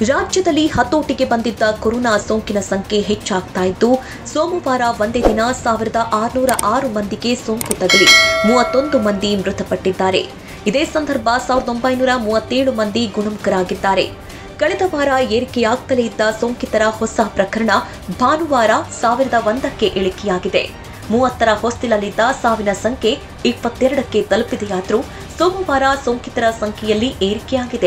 ರಾಜ್ಯದಲ್ಲಿ ಹತೋಟಿಗೆ ಬಂದಿದ್ದ ಕೊರೋನಾ ಸೋಂಕಿನ ಸಂಖ್ಯೆ ಹೆಚ್ಚಾಗ್ತಾ ಇದ್ದು ಸೋಮವಾರ ಒಂದೇ ದಿನ ಸಾವಿರದ ಆರುನೂರ ಆರು ಮಂದಿಗೆ ಸೋಂಕು ತಗುಲಿ ಮೂವತ್ತೊಂದು ಮಂದಿ ಮೃತಪಟ್ಟಿದ್ದಾರೆ ಇದೇ ಸಂದರ್ಭ ಸಾವಿರದ ಒಂಬೈನೂರ ಮೂವತ್ತೇಳು ಮಂದಿ ಗುಣಮುಖರಾಗಿದ್ದಾರೆ ಕಳೆದ ವಾರ ಏರಿಕೆಯಾಗ್ತಲೇ ಇದ್ದ ಸೋಂಕಿತರ ಹೊಸ ಪ್ರಕರಣ ಭಾನುವಾರ ಸಾವಿರದ ಒಂದಕ್ಕೆ ಇಳಿಕೆಯಾಗಿದೆ ಮೂವತ್ತರ ಹೊಸ್ತಿಲಲ್ಲಿದ್ದ ಸಾವಿನ ಸಂಖ್ಯೆ ಇಪ್ಪತ್ತೆರಡಕ್ಕೆ ತಲುಪಿದೆಯಾದರೂ ಸೋಮವಾರ ಸೋಂಕಿತರ ಸಂಖ್ಯೆಯಲ್ಲಿ ಏರಿಕೆಯಾಗಿದೆ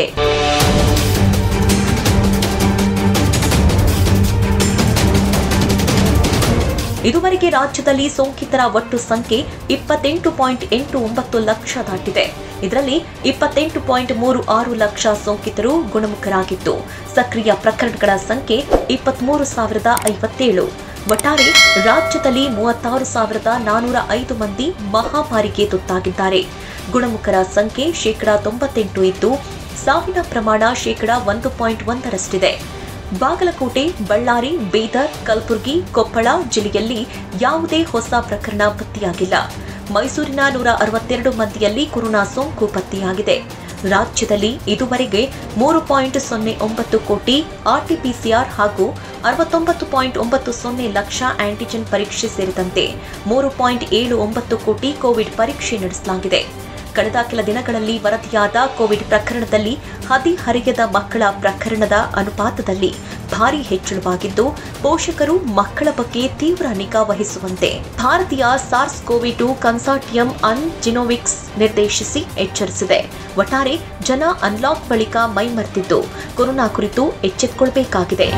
ಇದುವರೆಗೆ ರಾಜ್ಯದಲ್ಲಿ ಸೋಂಕಿತರ ಒಟ್ಟು ಸಂಖ್ಯೆ ಇಪ್ಪತ್ತೆಂಟು ಪಾಯಿಂಟ್ ಎಂಟು ಒಂಬತ್ತು ಲಕ್ಷ ದಾಟಿದೆ ಇದರಲ್ಲಿ ಇಪ್ಪತ್ತೆಂಟು ಪಾಯಿಂಟ್ ಮೂರು ಆರು ಲಕ್ಷ ಸೋಂಕಿತರು ಗುಣಮುಖರಾಗಿದ್ದು ಸಕ್ರಿಯ ಪ್ರಕರಣಗಳ ಸಂಖ್ಯೆ ಇಪ್ಪತ್ಮೂರು ಸಾವಿರದ ಐವತ್ತೇಳು ಒಟ್ಟಾರೆ ರಾಜ್ಯದಲ್ಲಿ ಮೂವತ್ತಾರು ಸಾವಿರದ ನಾನೂರ ಐದು ಮಂದಿ ಮಹಾಮಾರಿಗೆ ತುತ್ತಾಗಿದ್ದಾರೆ ಗುಣಮುಖರ ಸಂಖ್ಯೆ ಶೇಕಡಾ ತೊಂಬತ್ತೆಂಟು ಇದ್ದು ಸಾವಿನ ಪ್ರಮಾಣ ಶೇಕಡಾ ಒಂದು ಪಾಯಿಂಟ್ ಒಂದರಷ್ಟಿದೆ ಬಾಗಲಕೋಟೆ ಬಳ್ಳಾರಿ ಬೀದರ್ ಕಲಬುರಗಿ ಕೊಪ್ಪಳ ಜಿಲ್ಲೆಯಲ್ಲಿ ಯಾವುದೇ ಹೊಸ ಪ್ರಕರಣ ಪತ್ತೆಯಾಗಿಲ್ಲ ಮೈಸೂರಿನ ನೂರ ಅರವತ್ತೆರಡು ಮಂದಿಯಲ್ಲಿ ಕೊರೋನಾ ಸೋಂಕು ಪತ್ತೆಯಾಗಿದೆ ರಾಜ್ಯದಲ್ಲಿ ಇದುವರೆಗೆ ಮೂರು ಪಾಯಿಂಟ್ ಸೊನ್ನೆ ಒಂಬತ್ತು ಕೋಟಿ ಆರ್ಟಿಪಿಸಿಆರ್ ಹಾಗೂ ಅರವತ್ತೊಂಬತ್ತು ಪಾಯಿಂಟ್ ಒಂಬತ್ತು ಸೊನ್ನೆ ಲಕ್ಷ ಆಂಟಿಜೆನ್ ಪರೀಕ್ಷೆ ಸೇರಿದಂತೆ ಮೂರು ಪಾಯಿಂಟ್ ಏಳು ಒಂಬತ್ತು ಕೋಟಿ ಕೋವಿಡ್ ಪರೀಕ್ಷೆ ನಡೆಸಲಾಗಿದೆ ಕಳೆದ ಕೆಲ ದಿನಗಳಲ್ಲಿ ವರದಿಯಾದ ಕೋವಿಡ್ ಪ್ರಕರಣದಲ್ಲಿ ಹದಿಹರೆಯದ ಮಕ್ಕಳ ಪ್ರಕರಣದ ಅನುಪಾತದಲ್ಲಿ ಭಾರಿ ಹೆಚ್ಚಳವಾಗಿದ್ದು ಪೋಷಕರು ಮಕ್ಕಳ ಬಗ್ಗೆ ತೀವ್ರ ನಿಗಾ ವಹಿಸುವಂತೆ ಭಾರತೀಯ SARS COVID two consortium on genomics ನಿರ್ದೇಶಿಸಿ ಎಚ್ಚರಿಸಿದೆ ಒಟ್ಟಾರೆ ಜನ ಅನ್ಲಾಕ್ ಬಳಿಕ ಮೈಮರೆತಿದ್ದು ಕೊರೋನಾ ಕುರಿತು ಎಚ್ಚೆತ್ತುಕೊಳ್ಬೇಕಾಗಿದೆ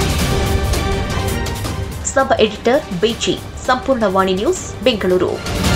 ಸಬ್ ಎಡಿಟರ್ ಬೇಚಿ ಸಂಪೂರ್ಣ ವಾಣಿ ನ್ಯೂಸ್ ಬೆಂಗಳೂರು